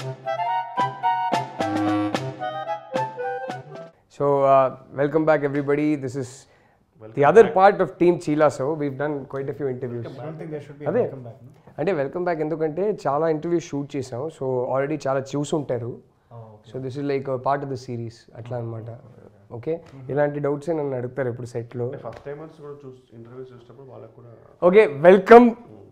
So, uh, welcome back, everybody. This is the other part of Team Chila. So, we've done quite a few interviews. I don't think there should be అదే a welcome back. No? అంటే welcome back ఎందుకంటే చాలా interviews shoot చేసాం so already చాలా చూసుంటారు Oh, okay. So this is like part of the series అట్లా అనమాట okay ఇలాంటి డౌట్స్ నన్ను అడుగుతారు ఎప్పుడు సెట్లో ఫస్ట్ టైమర్స్ కూడా చూసి ఇంటర్వ్యూస్ చూసినప్పుడు వాళ్ళకు కూడా okay welcome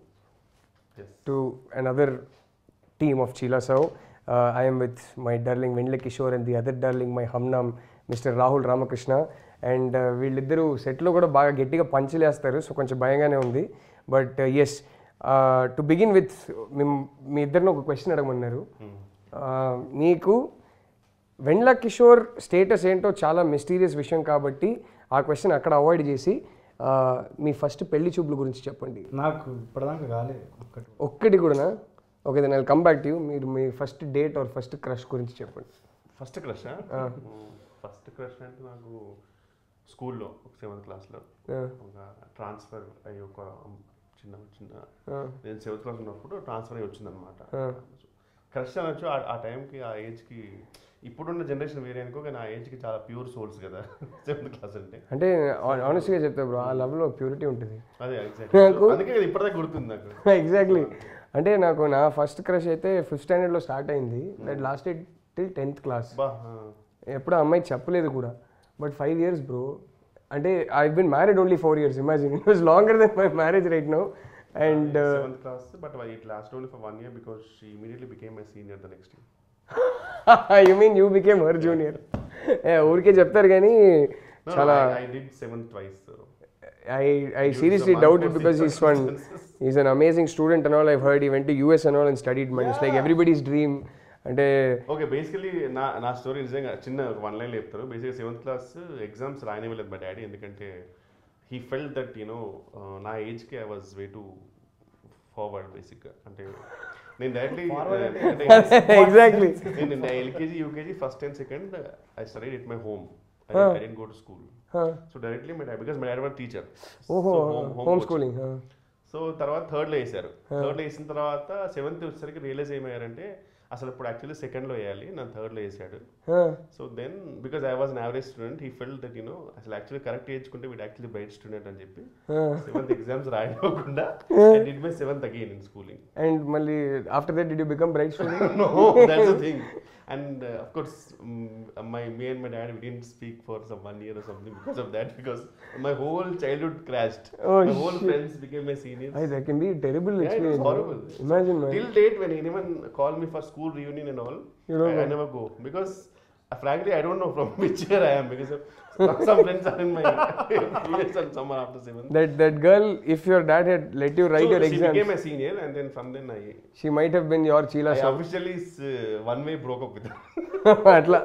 as to another team of Chila Sao. Uh, I am with my darling Vendla Kishore and the other darling, my Hamnam, Mr. Rahul Ramakrishna. And వీళ్ళిద్దరూ సెట్లో కూడా బాగా గట్టిగా పంచులేస్తారు సో కొంచెం భయంగానే ఉంది but as to begin with మీ ఇద్దరిని ఒక క్వశ్చన్ అడగమన్నారు Uh, నీకు వెండ్ల కిషోర్ స్టేటస్ ఏంటో చాలా మిస్టీరియస్ విషయం కాబట్టి ఆ క్వశ్చన్ అక్కడ అవాయిడ్ చేసి uh, మీ ఫస్ట్ పెళ్లి చూపుల గురించి చెప్పండి నాకు ఇప్పటిదాకా కాలేదు ఒక్కటి ఒక్కటి కూడానా okay then I come back to you మీరు మీ first date or first crush గురించి చెప్పండి ఫస్ట్ క్రష్ ఫస్ట్ క్రష్ అంటే నాకు స్కూల్లో ఒక సెవెంత్ క్లాస్లో Ah. ఒక ట్రాన్స్ఫర్ అయ్యి ఒక చిన్న చిన్న Ah. నేను సెవెంత్ క్లాస్ ఉన్నప్పుడు ట్రాన్స్ఫర్ అయ్యి వచ్చిందనమాట Ah. క్రష్ అనొచ్చు ఆ- ఆ టైంకి ఆ ఏజ్కి ఇప్పుడున్న జనరేషన్ వేరే అనుకో కానీ ఆ ఏజ్కి చాలా ప్యూర్ సోల్స్ కదా సెవెంత్ క్లాస్ అంటే అంటే ఆనెస్ట్గా చెప్తా బ్రో ఆ లవ్లో ప్యూరిటీ ఉంటుంది అదే ఎగ్జాక్ట్ నాకు- అందుకే అది ఇప్పటిదాకా గుర్తుంది నాకు ఎగ్జాక్ట్లీ అంటే నాకు నా ఫస్ట్ క్రష్ అయితే ఫిఫ్త్ స్టాండర్డ్లో స్టార్ట్ అయింది that last till tenth class బా ఎప్పుడు ఆ అమ్మాయి చెప్పలేదు కూడా బట్ ఫైవ్ ఇయర్స్ బ్రో అంటే I been married only four years imagine it was longer than my marriage right no and seventh class but it last only for one year because she immediately became my senior the next year you mean you became her junior ఊరికే చెప్తారు కానీ చాలా I did seventh twice I, I seriously some doubt it because he's one circumstances. he's an amazing student and all I've heard he went to US and all and studied man it's like everybody's dream అంటే okay basically నా నా story నిజంగా చిన్న one line చెప్తారు బేసిక్గా seventh class exams రాయనివ్వలేదు మా daddy ఎందుకంటే he felt that you know నా ఏజ్కి I was way too forward బేసిక్గా అంటే నేను డైరెక్ట్లీ ఎగ్జాక్ట్లీ నేను LKG UKG first and second I studied it my home Huh. I didn't go to school so directly my dad because my dad were teacher ఓహో home schooling so తర్వాత థర్డ్లో వేసారు థర్డ్లో వేసిన తర్వాత సెవెంత్ వచ్చేసరికి realise ఏమయ్యారంటే అసలు ఇప్పుడు యాక్చువల్లీ సెకండ్లో వేయాలి నన్ను థర్డ్లో వేసాడు so then because I was an average student he felt that you know అసలు యాక్చువల్లీ కరెక్ట్ వేయించుకుంటే వీడు యాక్చువల్లీ బ్రైట్ స్టూడెంట్ అని చెప్పి సెవెంత్ ఎగ్జామ్స్ రాయకుండా did my seventh again in schooling and మళ్ళీ after that did you become bright student no that's the thing and uh, of course mm, my me and my dad we didn't speak for some one year or something because of that because my whole childhood crashed Oh, my whole friends became my seniors I that can be a terrible Yeah, it was experience horrible. imagine man till date when anyone call me for school reunion and all You don't I, I go. never go because uh, frankly I don't know from which year I am because of, some friends are in my previous and some are after seventh that that girl if your dad had let you write so your she exams became a senior and then from then I, she might have been your Chila I son officially uh, one way broke up with her అట్లా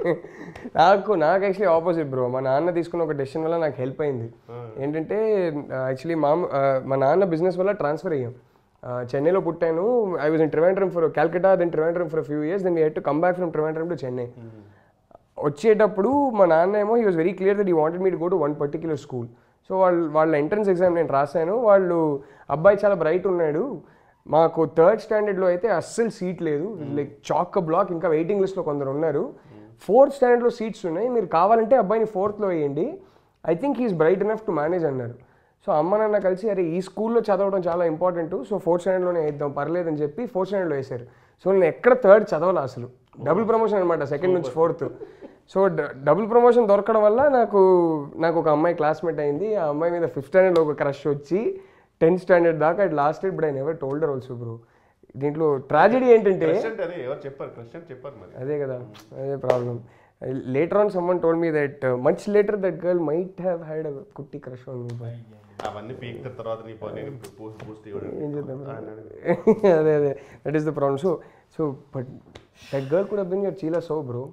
నాకు నాకు actually opposite bro మా నాన్న తీసుకున్న ఒక decision వల్ల నాకు help అయింది ఏంటంటే యాక్చువల్లీ మా మా నాన్న బిజినెస్ వల్ల ట్రాన్స్ఫర్ అయ్యాం ఆ, చెన్నైలో పుట్టాను I was in Trivandrum for Calcutta then Trivandrum for few years then we had to come back from Trivandrum to Chennai వచ్చేటప్పుడు మా నాన్న ఏమో he was very clear that he wanted me to go to one particular school so వాళ్ళు వాళ్ళ entrance exam నేను రాశాను వాళ్ళు అబ్బాయి చాలా బ్రైట్ ఉన్నాడు మాకు థర్డ్ స్టాండర్డ్లో అయితే అస్సలు సీట్ లేదు లైక్ చాక్ బ్లాక్ ఇంకా వెయిటింగ్ లిస్ట్లో కొందరు ఉన్నారు ఫోర్త్ స్టాండర్డ్లో సీట్స్ ఉన్నాయి మీరు కావాలంటే అబ్బాయిని ఫోర్త్లో వేయండి I think he's bright enough to manage అన్నారు సో అమ్మ నాన్న కలిసి అరే ఈ స్కూల్లో చదవడం చాలా ఇంపార్టెంట్ సో ఫోర్త్ స్టాండర్డ్లోనే వేద్దాం పర్లేదని చెప్పి ఫోర్త్ స్టాండర్డ్లో వేశారు సో నేను ఎక్కడ థర్డ్ చదవాలి అసలు డబుల్ ప్రమోషన్ అనమాట సెకండ్ నుంచి ఫోర్త్ సో డబుల్ ప్రమోషన్ దొరకడం వల్ల నాకు నాకు ఒక అమ్మాయి క్లాస్మేట్ అయింది ఆ అమ్మాయి మీద ఫిఫ్త్ స్టాండర్డ్లో ఒక క్రష్ వచ్చి టెన్త్ స్టాండర్డ్ దాకా it last but I never told her also bro దీంట్లో ట్రాజడీ ఏంటంటే క్రష్ అంటే అదే ఎవరు చెప్పారు క్రష్ అని చెప్పారు మరి అదే కదా అదే problem later on someone told me that much later that girl might have had a కుట్టి క్రష్ ఆన్ మీ బై అవన్నీ పీక్ తర్వాత నీ పని పోస్ట్ బూస్ట్ ఇవ్వడం ఏం చేద్దాం ఆయన అదే అదే that is the problem so so but that girl could been your చీలా so bro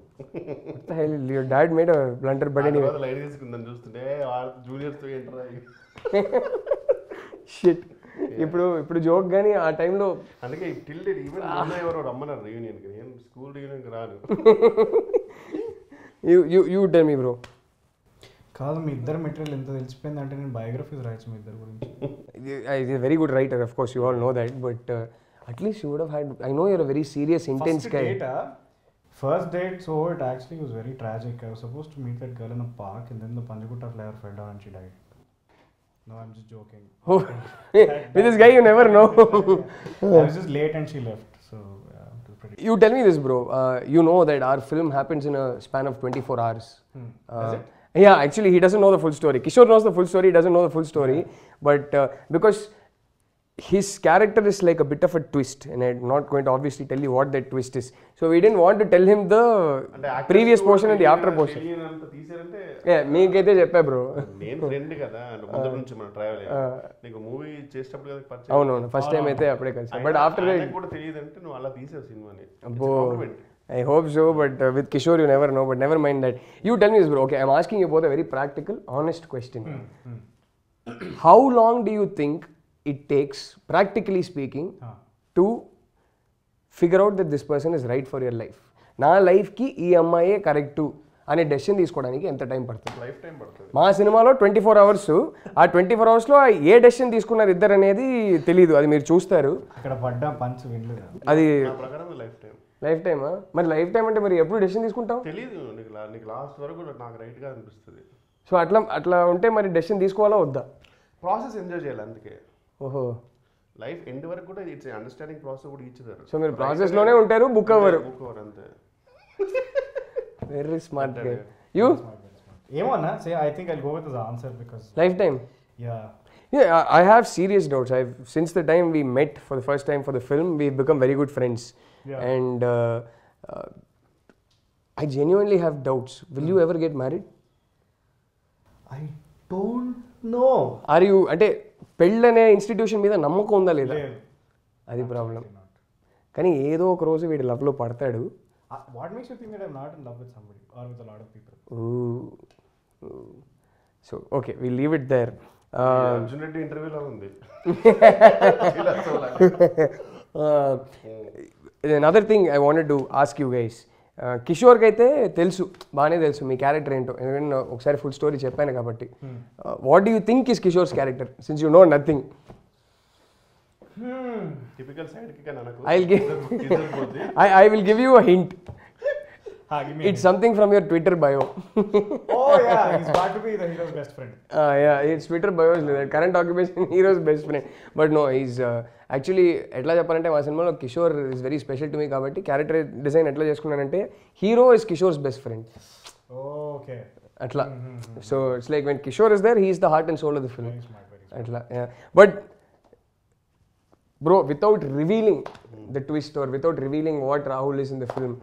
your dad made a blunder but anyway తర్వాత లైట్ తీసుకుందని చూస్తుంటే జూనియర్స్ తో ఏంటరా షిట్ ఇప్పుడు ఇప్పుడు జోక్ కానీ ఆ టైంలో అందుకే టిల్ డేట్ ఈవెన్ మొన్న ఎవరో రమ్మన్నారు రియూనియన్ కి నేను స్కూల్ రియూనియన్ కి రాను you you you tell me bro కాదు మీ ఇద్దరు మెటీరియల్ ఎంత తెలిసిపోయింది అంటే నేను బయోగ్రఫీస్ రాయొచ్చు మీ ఇద్దరు గురించి very good writer of course you all know that but at least you would have had I know you're very serious intense First guy date, ah, first date, so it actually was very tragic. I was supposed to meet that girl in a park, and then the Panjagutta flyer fell down and she died. No, I'm just joking. With this guy you never know I was just late and she left. So yeah, it was pretty. You tell me this, bro. Uh, you know that our film happens in a span of 24 hours. Uh, yeah, actually, he doesn't know the full story. Kishore knows the full story, he doesn't know the full story. But uh, because his character is like a bit of a twist, and I'm not going to obviously tell you what that twist is. So we didn't want to tell him the అంటే actors previous కూడా portion and the తెలియని- after portion. తెలియనంత తీసారంటే Yeah, మీకైతే చెప్పా bro నేను friend కదా అంటే ముందు నుంచి మనం ట్రావెల్ నీకు మూవీ చేసేటప్పుడు కదా పరిచయం అవునవును ఫస్ట్ టైం అయితే అప్పుడే కలిసి బట్ ఆఫ్టర్ ఆయనకు కూడా తెలియదు అంటే నువ్వు అలా తీసావు సినిమాని Abbo. I hope so, but uh, with Kishore, you never know. But never mind that. You tell me this, bro. Okay, I'm asking you both a very practical, honest question. How long do you think it takes, practically speaking, Huh. to figure out that this person is right for your life? నా లైఫ్కి ఈ అమ్మాయే correct అనే decision తీసుకోవడానికి ఎంత time పడుతుంది life time పడుతుంది మా సినిమాలో ట్వంటీ ఫోర్ అవర్స్ ఆ ట్వంటీ ఫోర్ అవర్స్లో ఏ డెసిషన్ తీసుకున్నారు ఇద్దరు అనేది తెలియదు అది మీరు చూస్తారు ఇక్కడ పడ్డా పంచ్ వినలేదు అది నా ప్రకారం లైఫ్ టైం లైఫ్ టైమా మరి లైఫ్ టైం అంటే మరి ఎప్పుడు డెసిషన్ తీసుకుంటాం తెలియదు నీకు లా- నీకు లాస్ట్ వరకు కూడా నాకు రైట్ గా అనిపిస్తుంది సో అట్లా అట్లా ఉంటే మరి డెసిషన్ తీసుకోవాలా వద్దా ప్రాసెస్ ఎంజాయ్ చేయాలి అందుకే ఓహో లైఫ్ ఎండ్ వరకు కూడా ఇట్స్ అండర్స్టాండింగ్ ప్రాసెస్ కూడా ఇచ్చారు సో మీరు ప్రాసెస్లోనే ఉంటారు బుక్ అవ్వరు బుక్ ఓవర్ అంతే వెరీ స్మార్ట్ యూ ఏమన్నా say I think I go with the answer because lifetime yeah Yeah, I I have serious doubts. I've since the time we met for the first time for the film, we've become very good friends, Yeah. and uh, uh, I genuinely have doubts. Will you ever get married? I don't know are you అంటే పెళ్ళనే institution మీద నమ్మకం ఉందా లేదా అది problem కానీ ఏదో ఒక రోజు వీడి లవ్లో పడతాడు what makes you think that I'm not in love with somebody or with lot of people so okay we leave it there Arjun Reddy ఇంటర్వ్యూలో ఉంది other thing I wanted to ask you guys కిషోర్కి అయితే తెలుసు బాగానే తెలుసు మీ క్యారెక్టర్ ఏంటో ఎందుకంటే నేను ఒకసారి ఫుల్ స్టోరీ చెప్పాను కాబట్టి what do you think is Kishore's character since you know nothing typical side కి కానీ నాకు I'll give- ఇద్దరు పోతే I I will give you a hint it's something from your Twitter bio oh yeah he's got to be the hero's best friend yeah it's Twitter bios లేదు current occupation hero's best friend but no is actually ఎట్లా చెప్పాలంటే మా సినిమాలో Kishore is very special to me కాబట్టి character design ఎట్లా చేసుకున్నానంటే hero is Kishore's best friend okay అట్లా so it's like when Kishore is there he's the heart and soul of the film very smart very అట్లా but bro without revealing the twist or without revealing what Rahul is in the film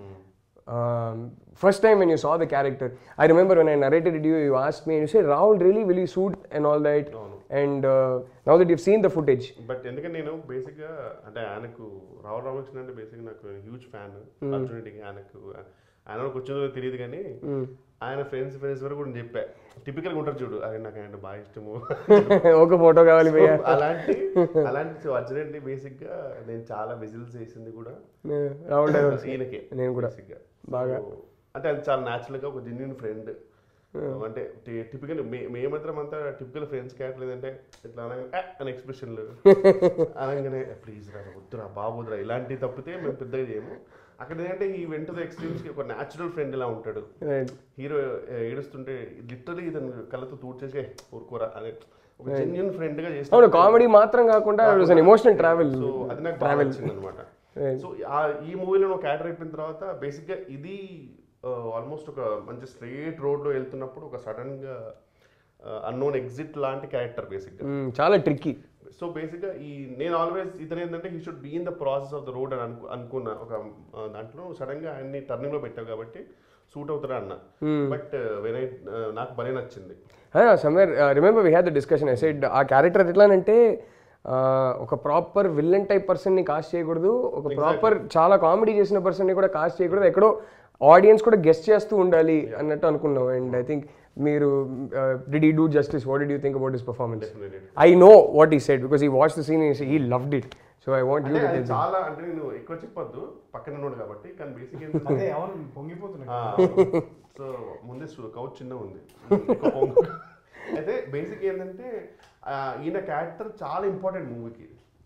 first time when you saw the character I remember when I narrated you you asked me you say Rahul really will you suit and all that and now that you seen the footage but ఎందుకంటే నేను basic గా అంటే ఆయనకు రావు రామకృష్ణ అంటే basic నాకు huge fan Arjun రెడ్డికి ఆయనకు ఆయన వచ్చిందో తెలియదు కానీ ఆయన ఫ్రెండ్స్ ఫ్రెండ్స్ వరకు కూడా నేను చెప్పా టిపికల్ గా ఉంటారు చూడు ఆయన నాకు ఆయన బాగా ఇష్టము ఒక ఫోటో కావాలి భయ్యా అలాంటి అలాంటి సో అర్జున్ రెడ్డి బేసిక్ గా నేను చాలా విజిల్స్ వేసింది కూడా రాహుల్ డ్రైవర్ ఈయనకే నేను కూడా basic గా. బాగా. So, అంటే అది చాలా న్యాచురల్ గా ఒక జెన్యున్ ఫ్రెండ్ అంటే టిపికల్ మేమందరం అంతా టిపికల్ ఫ్రెండ్స్ క్యారెక్టర్ లేదంటే ఇట్లా అనగానే "ఆ" అని ఎక్స్ప్రెషన్లు అనగానే ప్లీజ్ రా వద్దురా బాబు వద్దురా ఇలాంటివి తప్పితే మేము పెద్దగా చేయము అక్కడ ఏంటంటే ఈ వెంట ఎక్స్ట్రీమ్స్ కి ఒక న్యాచురల్ ఫ్రెండ్ ఇలా ఉంటాడు హీరో ఏడుస్తుంటే లిటరలీ ఇతను కళ్ళతో తూడ్చేసి "ఏ, ఊరుకోరా అనే ఒక జెన్యున్ ఫ్రెండ్ గా చేస్తాడు అవును కామెడీ మాత్రం కాకుండా it was an emotional travel so అది నాకు బాగా నచ్చింది అనమాట సో ఈ మూవీలో నువ్వు క్యాటర్ అయిపోయిన తర్వాత బేసిక్ గా ఇది ఆల్మోస్ట్ ఒక మంచి స్ట్రైట్ రోడ్ లో వెళ్తున్నప్పుడు ఒక సడన్ గా అన్నోన్ ఎగ్జిట్ లాంటి క్యారెక్టర్ బేసిక్ గా చాలా ట్రిక్కీ సో బేసిక్ గా ఈ నేను ఆల్వేస్ ఇతను ఏంటంటే he should be in the process of the road అని అనుకు అనుకున్న ఒక ఆ, దాంట్లో సడన్ గా ఆయన్ని టర్నింగ్ లో పెట్టావు కాబట్టి సూట్ అవుతారా అన్న బట్ వెన్ ఐ నాకు భలే నచ్చింది somewhere remember we had the discussion I side ఆ క్యారెక్టర్ ఎట్లానంటే uh, ఒక ప్రాపర్ విల్లన్ టైప్ పర్సన్ని కాస్ట్ చేయకూడదు ఒక ప్రాపర్ చాలా కామెడీ చేసిన పర్సన్ని కూడా కాస్ట్ చేయకూడదు ఎక్కడో ఆడియన్స్ కూడా గెస్ట్ చేస్తూ ఉండాలి అన్నట్టు అనుకున్నాం అండ్ ఐ థింక్ మీరు did he do justice what did you think about his performance I know what he said because he watch the scene he loved it so I want you అంటే అది చాలా అంటే నేను ఎక్కువ చెప్పొద్దు పక్కన ఉన్నాడు కాబట్టి కానీ బేసిక్ ఏంటంటే అదే అవును పొంగిపోతున్నా సో ముందే కౌచ్ చిన్న ఉంది ఎక్కువ పొంగు. అయితే బేసిక్ ఏంటంటే ఆ, ఈయన క్యారెక్టర్ చాలా ఇంపార్టెంట్ మూవీకి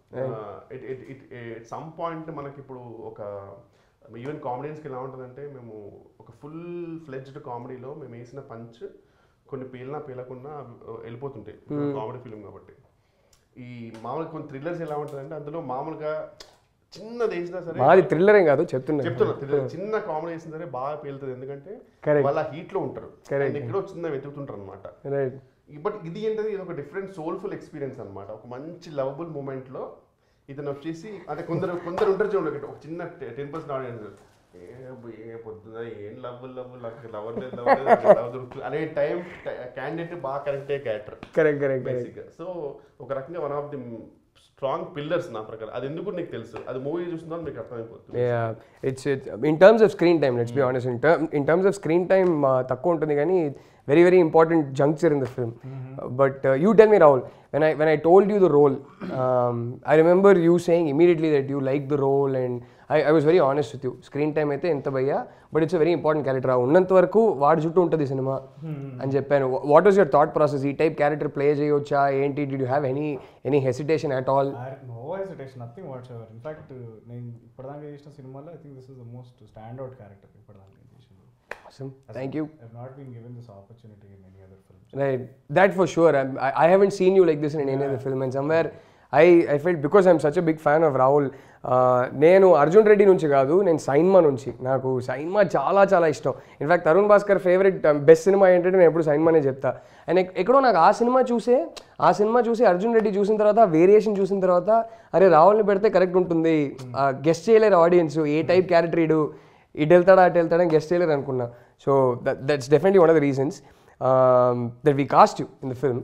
it it it it some point మనకి ఇప్పుడు ఒక ఈవెన్ కామెడీస్కి ఎలా ఉంటుందంటే మేము ఒక ఫుల్ ఫ్లెడ్జ్డ్ కామెడీలో మేము వేసిన పంచ్ కొన్ని పేలినా పేలకుండా అవి వెళ్ళిపోతుంటాయి కామెడీ ఫిల్మ్ కాబట్టి ఈ మామూలుగా కొన్ని థ్రిల్లర్స్ ఎలా ఉంటుందంటే అందులో మామూలుగా చిన్నది వేసినా సరే మాది థ్రిల్లర్ ఏం కాదు చెప్తున్నా చెప్తున్నా thriller. చిన్న కామెడీ వేసినా సరే బాగా పేలుతుంది ఎందుకంటే Correct. వాళ్ళ హీట్ లో ఉంటారు Correct. And ఎక్కడో చిన్న వెతుకుతుంటారు అనమాట రైట్ బట్ ఇది ఏంటది ఇది ఒక డిఫరెంట్ సోల్ఫుల్ ఎక్స్పీరియన్స్ అన్నమాట ఒక మంచి లవబుల్ మూమెంట్ లో ఇతను వచ్చేసి అంటే కొందరు కొందరు ఉంటారు చూడండి ఒకటి, ఒక చిన్న టెన్ పర్సెంట్ ఆడియన్స్ ఏ పొద్దున ఏం లవ్ లవ్ నాకు లవర్ లేదు లవ్ లేదు నాకు love దొరుకుతుంది అనే టైం క్యాండిడేట్ బాగా కరెక్ట్ అయ్యే క్యారెక్టర్ కరెక్ట్ కరెక్ట్ కరెక్ట్ బేసిక్గా సో ఒక రకంగా one of the strong pillars నా ప్రకారం అది ఎందుకు నీకు తెలుసు అది మూవీ చూస్తుందో మీకు అర్థమైపోతుంది Yeah, it's it. In terms of screen time, let's be honest. In, term, in terms of screen time, uh, తక్కువ ఉంటుంది కానీ very very important juncture in the film. Uh, but uh, you tell me, Rahul, when I when I told you the role, um, I remember you saying immediately that you liked the role, and I, I was very honest with you. Screen time అయితే ఎంత భయ్యా but it's very important character ఉన్నంత వరకు వాడి చుట్టూ ఉంటుంది సినిమా అని చెప్పాను what was your thought process ఈ టైప్ క్యారెక్టర్ ప్లే చేయొచ్చా ఏంటి do you have any any hesitation at all no hesitation nothing whatsoever in fact నేను ఇప్పటిదాకా చేసిన సినిమాలో I think this is the most stand out character ఇప్పటిదాకా నేను చేసింది thank you I not been given this opportunity in any other film Right, that for sure. I'm, I, I haven't seen you like this in any other film, and somewhere I, I felt because I'm such a big fan of Rahul. Uh, నేను అర్జున్ రెడ్డి నుంచి కాదు నేను సైన్మా నుంచి నాకు సైన్మా చాలా చాలా ఇష్టం in fact Tarun Bhaskar favourite best సినిమా ఏంటంటే నేను ఎప్పుడు సైన్మానే చెప్తా అండ్ ఎక్కడో నాకు ఆ సినిమా చూసే ఆ సినిమా చూసి అర్జున్ రెడ్డి చూసిన తర్వాత వేరియేషన్ చూసిన తర్వాత అరే రాహుల్ని పెడితే కరెక్ట్ ఉంటుంది గెస్ట్ చేయలేరు ఆడియన్స్ ఏ టైప్ క్యారెక్టర్ ఇడు ఇటు వెళ్తాడా అటు వెళ్తాడని గెస్ట్ చేయలేరు అనుకున్నా so that's definitely one of the reasons that we cast you in the film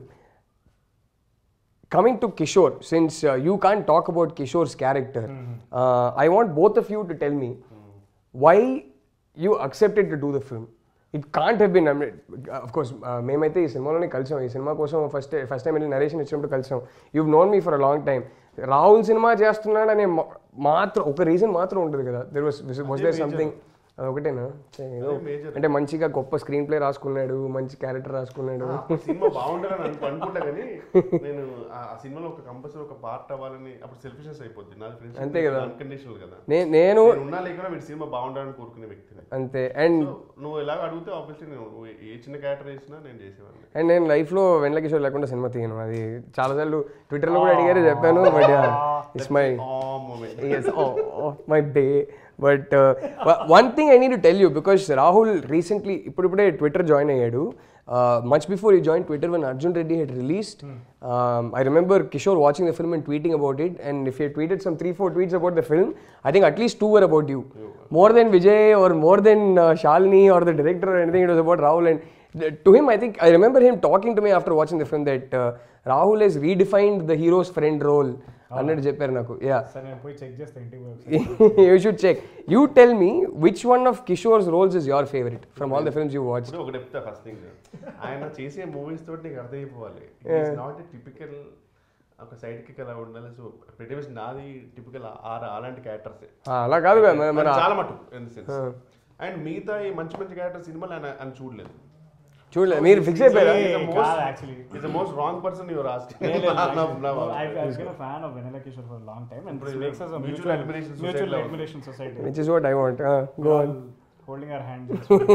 coming to Kishore, since uh, you can't talk about Kishore's character, uh, I want both of you to tell me why you accepted to do the film. It can't have been, I mean, of course, uh, మేమైతే ఈ సినిమాలోనే కలిసాం ఈ సినిమా కోసం first first time వెళ్ళి narration ఇచ్చినప్పుడు కలిసాం you known me for a long time Rahul సినిమా చేస్తున్నాడనే మా- మాత్రం ఒక రీజన్ మాత్రం ఉంటుంది కదా there was was there something అదొకటేనా ఛే, ఏదో major. అంటే మంచిగా గొప్ప స్క్రీన్ ప్లే రాసుకున్నాడు మంచి క్యారెక్టర్ రాసుకున్నాడు ఆ సినిమా బాగుండాలని అనుకు అనుకుంటా కానీ నేను ఆ ఆ సినిమాలో ఒక కంపల్సరీ ఒక పార్ట్ అవ్వాలని అప్పుడు సెల్ఫిషెస్ అయిపోద్ది నాది ఫ్రెండ్స్ అంతే కదా. అన్కండిషనల్ కదా నే- నేను నేను ఉన్నా లేకుండా వీడి సినిమా బాగుండాలని కోరుకునే వ్యక్తిని అంతే అండ్ సో నువ్వు ఎలాగ అడిగితే ఆబ్వియస్లీ నేను నువ్వు ఏ చిన్న క్యారెక్టర్ చేసినా నేను చేసేవాడిని అండ్ నేను లైఫ్లో వెండ్ల కిషోర్ లేకుండా సినిమా తీయను అది చాలాసార్లు ట్విట్టర్లో కూడా అడిగారు చెప్పాను but it's my ah moment yes oh, oh my day but uh, wa- one thing i need to tell you because rahul recently ఇప్పుడిప్పుడే ట్విట్టర్ జాయిన్ అయ్యాడు much before he join Twitter when arjun reddy had released um, i remember kishore watching the film and tweeting about it and if he had tweeted some three four tweets about the film i think at least two were about you more than vijay or more than uh, shalini or the director or anything it was about rahul and th- to him i think i remember him talking to me after watching the film that uh, rahul has redefined the hero's friend role అన్నట్టు చెప్పారు నాకు yeah సరే నేను పోయి check చేస్తే ఇంటికి పోయి you should check. You tell me which one of Kishore's roles is your favorite from all the films you watched. ఇప్పుడు ఒకటి చెప్తా ఫస్ట్ థింగ్ ఆయన చేసే మూవీస్ తోటి నీకు అర్థమైపోవాలి నాట్ ఏ టిపికల్ ఒక సైడ్ కిక్ అలా ఉండాలి సో ప్రతి నాది టిపికల్ అలాంటి క్యారెక్టర్స్ Ah, అలా కాదు కదా మన- మన చాలా మటు ఇన్ సెన్స్ అండ్ మిగతా ఈ మంచి మంచి క్యారెక్టర్ సినిమాలు ఆయన ఆయన చూడలేదు చూడలేదు మీరు ఫిక్స్ అయిపోయారా కాదు actually is the most wrong person your asking I've been a fan of Vanilla Kishore for a long time, and this Mutual makes us a mutual mutual admiration society mutual level. admiration society. which is what I want. Uh, go We're on. all holding our hands.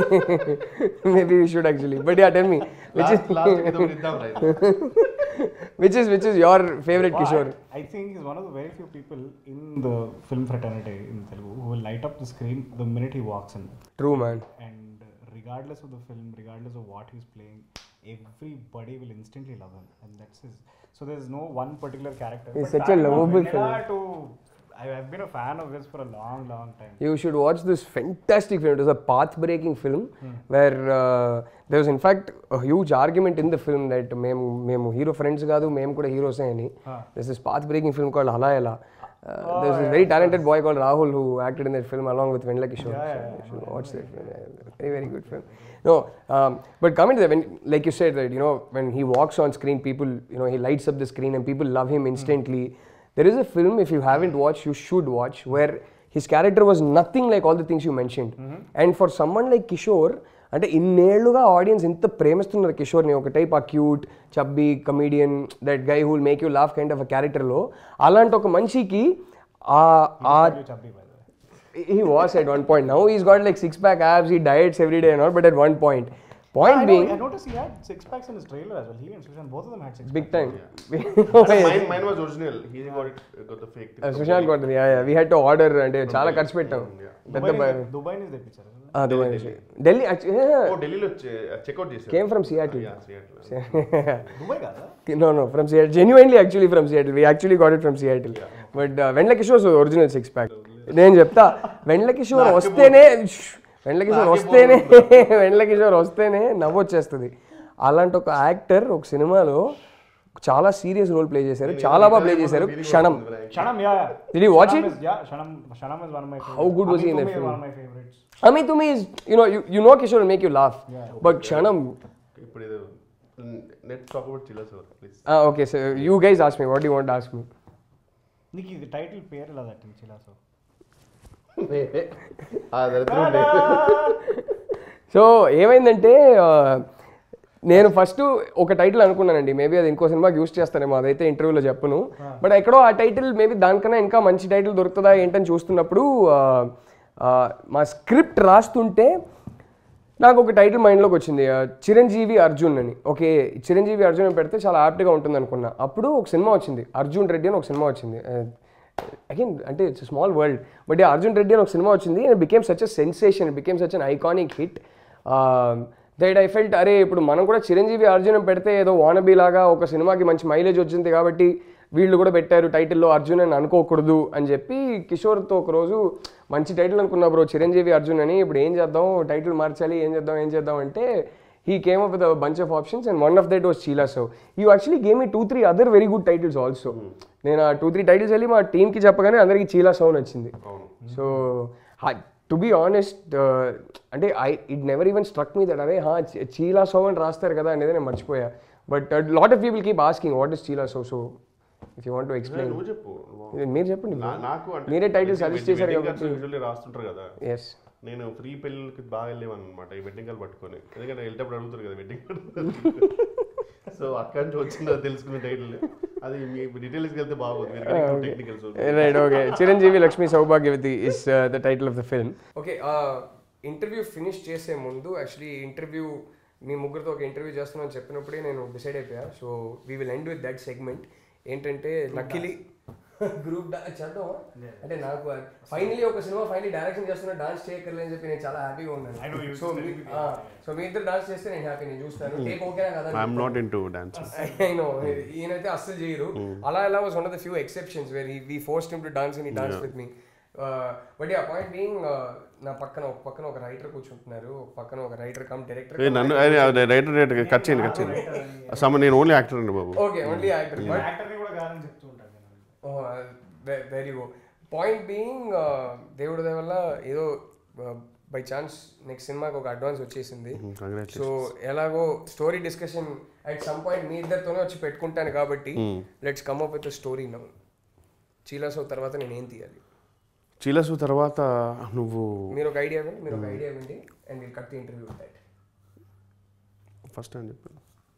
Maybe we should actually. But yeah, tell me which is last ఏదో ఒకటి ఇద్దాం right which is which is your favorite But Kishore? I think he's one of the very few people in the film fraternity in Telugu who will light up the screen the minute he walks in. True man. And regardless of the film, regardless of what he's playing, everybody will instantly love him, and that's his. So there's no one particular character. He's But such a back from lovable Vanilla To, I- I've been a fan of his for a long, long time. You should watch this fantastic film. It was a path-breaking film where uh, there was in fact a huge argument in the film that మేము మేము hero friends కాదు మేము కూడా హీరోసే అని this is path breaking film called హలా ఎలా there's this very talented boy called Rahul who acted in that film along with Vendla Kishore. Yeah, so yeah, you should watch that film. Yeah, Very, very good film. No, um, but coming to that, when, like you said, that you know, when he walks on screen, people, you know, he lights up the screen and people love him instantly. There is a film, if you haven't watched, you should watch, where his character was nothing like all the things you mentioned. And for someone like Kishore, అంటే ఇన్నేళ్లుగా audience ఎంత ప్రేమిస్తున్నారు కిషోర్ని ఒక type ఆ cute chubby comedian that guy who'll make you laugh kind of a క్యారెక్టర్లో అలాంటి ఒక మనిషికి ఆ ఆ chubby boy he was at one point. Now he's got like six pack abs. He diets every day and all. But at one point, point being, I noticed he had six packs in his trailer as well. He and Sushan, both of them had six big time. mine, mine was original. He got it, got the fake. thing. Uh, Sushant got it. Yeah, yeah. We had to order అంటే చాలా ఖర్చు పెట్టాం పెద్ద Dubai, Dubai is తెప్పించారు ఆ, Dubai నుంచి ఢిల్లీ ఓ ఢిల్లీలో checkout చేశారు came from Seattle Yeah, Seattle. Dubai కాదా no no from Seattle genuinely actually from Seattle we actually got it from Seattle but uh, వెండ్ల కిషోర్ ఒరిజినల్ సిక్స్ ప్యాక్ నేను చెప్తా వెండ్ల కిషోర్ వస్తేనే వెండ్ల కిషోర్ వస్తేనే వెండ్ల కిషోర్ వస్తేనే నవ్వు వచ్చేస్తుంది అలాంటి ఒక యాక్టర్ ఒక సినిమాలో చాలా సీరియస్ రోల్ ప్లే చేశారు చాలా బాగా ప్లే చేశారు క్షణం Shanam, yeah. yeah. Did you watch Shanam it? Is, yeah, Shanam, Shanam is one of my favorites. How good was he in Ami that Tummi is film? one of my favorites. Ami to me is you know you, you know Kishore will make you laugh but Kshanam ఇప్పుడు ఏదో net talk about chillers please uh, okay so you guys ask me what do you want to ask me నీకు ఇది title పేరు ఎలా తట్టింది చిలాసో so ఏమైందంటే ఆ, నేను ఫస్ట్ ఒక టైటిల్ అనుకున్నానండి మేబీ అది ఇంకో సినిమాకి యూస్ చేస్తానేమో అదైతే ఇంటర్వ్యూలో చెప్పను బట్ ఎక్కడో ఆ టైటిల్ మేబీ దానికన్నా ఇంకా మంచి టైటిల్ దొరుకుతుందా ఏంటని చూస్తున్నప్పుడు ఆ, ఆ, మా స్క్రిప్ట్ రాస్తుంటే నాకు ఒక టైటిల్ మైండ్లోకి వచ్చింది ఆ, చిరంజీవి అర్జున్ అని ఓకే చిరంజీవి అర్జున్ అని పెడితే చాలా యాప్ట్గా ఉంటుంది అనుకున్నా అప్పుడు ఒక సినిమా వచ్చింది అర్జున్ రెడ్డి అని ఒక సినిమా వచ్చింది అగైన్ అంటే it's small world but Arjun Reddy అని ఒక సినిమా వచ్చింది and became such a sensation became such an iconic hit that I felt అరే ఇప్పుడు మనం కూడా చిరంజీవి అర్జున్ అని పెడితే ఏదో వానబీ లాగా ఒక సినిమాకి మంచి మైలేజ్ వచ్చింది కాబట్టి వీళ్ళు కూడా పెట్టారు టైటిల్లో అర్జున్ అని అనుకోకూడదు అని చెప్పి కిషోర్తో ఒకరోజు మంచి టైటిల్ అనుకున్నా బ్రో చిరంజీవి అర్జున్ అని ఇప్పుడు ఏం చేద్దాం టైటిల్ మార్చాలి ఏం చేద్దాం ఏం చేద్దాం అంటే he came up with bunch of options and one of that was చీలా so you actually gave me two three other very good titles also నేను ఆ టూ త్రీ టైటిల్స్ వెళ్ళి మా టీంకి చెప్పగానే అందరికీ చీలా సౌండ్ వచ్చింది సో టు బీ ఆనెస్ట్ అంటే I it never even struck me that అరే హా చీలా సౌ అని రాస్తారు కదా అనేది నేను మర్చిపోయా but lot of people keep asking what is చీలా so so if you want to explain నువ్వు చెప్పు మీరు చెప్పండి నా- నాకు అంటే మీరే title suggest చేశారు కాబట్టి. యూజువల్లీ రాస్తుంటారు కదా ఎస్ నేను ఫ్రీ పెళ్ళికి బాగా వెళ్ళేవాను అనమాట ఈ వెడ్డింగ్ కార్డ్ పట్టుకొని ఎందుకంటే వెళ్ళేటప్పుడు అడుగుతారు కదా వెడ్డింగ్ కార్డ్ సో అక్కడి నుంచి వచ్చిందో తెలుసుకునే టైటిల్ అది మీ డీటెయిల్స్కి వెళ్తే బాగోదు మీరు technicals right okay Chiranjeevi Lakshmi Sowbhagyavathi is the title of the film okay interview finish చేసే ముందు యాక్చువల్లీ ఇంటర్వ్యూ మీ ముగ్గురితో ఒక ఇంటర్వ్యూ చేస్తున్నాను చెప్పినప్పుడే నేను డిసైడ్ అయిపోయా so we will end with that segment ఏంటంటే లక్కీలీ గ్రూప్ చేద్దాం అంటే నాకు ఫైనలీ ఒక సినిమా ఫైనలీ డైరెక్షన్ చేస్తున్నా డాన్స్ చేయక్కర్లేదు అని చెప్పి నేను చాలా హ్యాపీగా ఉన్నాను సో సో మీ ఇద్దరు డాన్స్ చేస్తే నేను హ్యాపీ నేను చూస్తాను టేక్ ఓకేనా కదా I'm not into dance I know. ఈయనైతే అస్సలు చేయరు అలా అలా was one of the few exceptions where we forced him to dance in dance with me but ah point being నా పక్కన ఒక పక్కన ఒక రైటర్ కూర్చుంటున్నారు ఒక పక్కన ఒక రైటర్ కమ్ డైరెక్టర్ నన్ను రైటర్ రైటర్ కట్ చేయండి కట్ చేయండి సమ నేను ఓన్లీ యాక్టర్ అండి బాబు ఓకే ఓన్లీ యాక్టర్ బట్ యాక్టర్ని కూడా కాదని చెప్తూ ఉంటాను నేను వెరీ గో పాయింట్ బీయింగ్ దేవుడి దయ వల్ల ఏదో బై ఛాన్స్ నెక్స్ట్ సినిమాకి ఒక అడ్వాన్స్ వచ్చేసింది కంగ్రాచులేషన్ సో ఎలాగో story discussion at some point మీ ఇద్దరితోనే వచ్చి పెట్టుకుంటాను కాబట్టి let's come up with story now చీలాసో తర్వాత నేను ఏం తీయాలి చీలసు తర్వాత నువ్వు మీరు ఒక ఐడియా ఇవ్వండి మీరు ఒక ఐడియా ఇవ్వండి and will cut the interview with that first అని చెప్పాను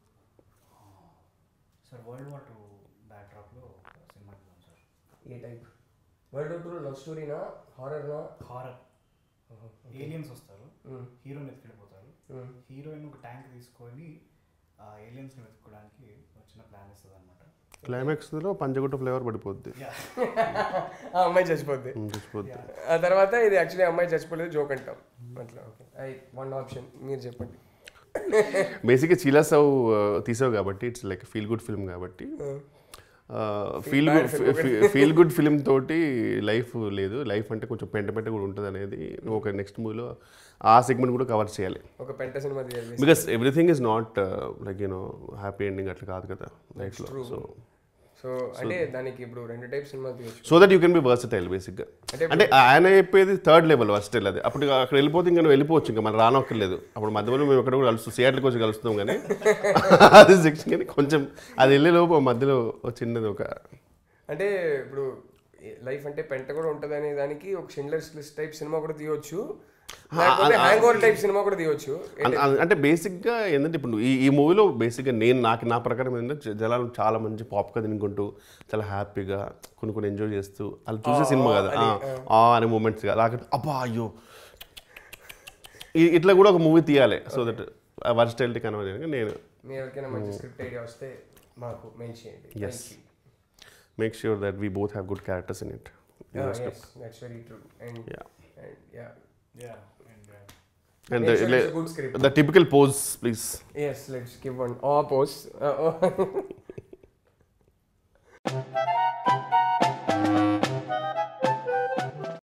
సార్ వరల్డ్ వార్ టూ బ్యాక్డ్రాప్లో సినిమా చూద్దాం సార్ ఏ టైప్ వరల్డ్ టూ లవ్ స్టోరీనా హారర్నా హారర్ ఏలియన్స్ వస్తారు హీరోని ఎత్తుకెళ్ళిపోతారు హీరోయిన్ ఒక ట్యాంక్ తీసుకొని ఆ ఏలియన్స్ని వెతుక్కోవడానికి వచ్చిన ప్లాన్ ఇస్తుంది అనమాట క్లైమాక్స్లో పంచగుట్ట ఫ్లేవర్ పడిపోద్ది ఆ అమ్మాయి చచ్చిపోద్ది ఉమ్, చచ్చిపోద్ది ఆ తర్వాత ఇది యాక్చువల్లీ అమ్మాయి చచ్చిపోలేదు జోక్ అంటాం అట్లా ఓకే ఐ వన్ ఆప్షన్ మీరు చెప్పండి బేసిక్గా చీలాసవ్ తీసావు కాబట్టి it's like feel good film కాబట్టి feel bad good film feel good film తోటి లైఫ్ లేదు లైఫ్ అంటే కొంచెం పెంట పెంట కూడా ఉంటుంది అనేది నువ్వు ఒక నెక్స్ట్ మూవీలో ఆ సెగ్మెంట్ కూడా కవర్ చేయాలి ఒక పెంట సినిమా తీయాలి because everything is not like you know happy ending అట్లా కాదు కదా లైఫ్లో సో సో అంటే దానికి ఇప్పుడు రెండు టైప్ సినిమా తీయచ్చు so that you can be versatile బేసిక్గా అంటే అంటే ఆయన చెప్పేది థర్డ్ లెవెల్ వర్సటైల్ అది అప్పుడు అక్కడ వెళ్ళిపోతే ఇంకా నువ్వు వెళ్ళిపోవచ్చు ఇంకా మనం రానక్కర్లేదు అప్పుడు మధ్యలో మేము ఎక్కడ కూడా కలుస్తాం సియాట్లకి వచ్చి కలుస్తాం కానీ అది సెక్షన్ కానీ కొంచెం అది వెళ్ళే లోపు మధ్యలో ఒక చిన్నది ఒక అంటే ఇప్పుడు లైఫ్ అంటే పెంట కూడా ఉంటుంది అనే దానికి ఒక షిండ్లర్స్ లిస్ట్ టైప్ సినిమా కూడా తీయొచ్చు లేకపోతే హ్యాంగ్ ఓవర్ టైప్ సినిమా కూడా తీయొచ్చు అన్- అన్- అంటే బేసిక్గా ఏంటంటే ఇప్పుడు ఈ ఈ మూవీలో బేసిక్గా నేను నాకు నా ప్రకారం ఏంటంటే జ- జనాలు చాలా మంచి పాప్గా తినుకుంటూ చాలా హ్యాపీగా కొన్ని కొన్ని ఎంజాయ్ చేస్తూ వాళ్ళు చూసే సినిమా కదా ఆ, ఆ అనే మూమెంట్స్ లేకపోతే అబ్బా అయ్యో ఇ- ఇట్లా కూడా ఒక మూవీ తీయాలి సో దట్ వర్స్టైలిటీ కనబడి నేను మీ ఎవరికైనా మంచి స్క్రిప్ట్ ఐడియా వస్తే మాకు మెయిల్ చేయండి Yes. Make sure that we both have good characters in it that's very true and Yeah. Yeah yeah and and Make sure it's a good script. The typical pose please Yes, let's give one. Or pose. Uh, oh.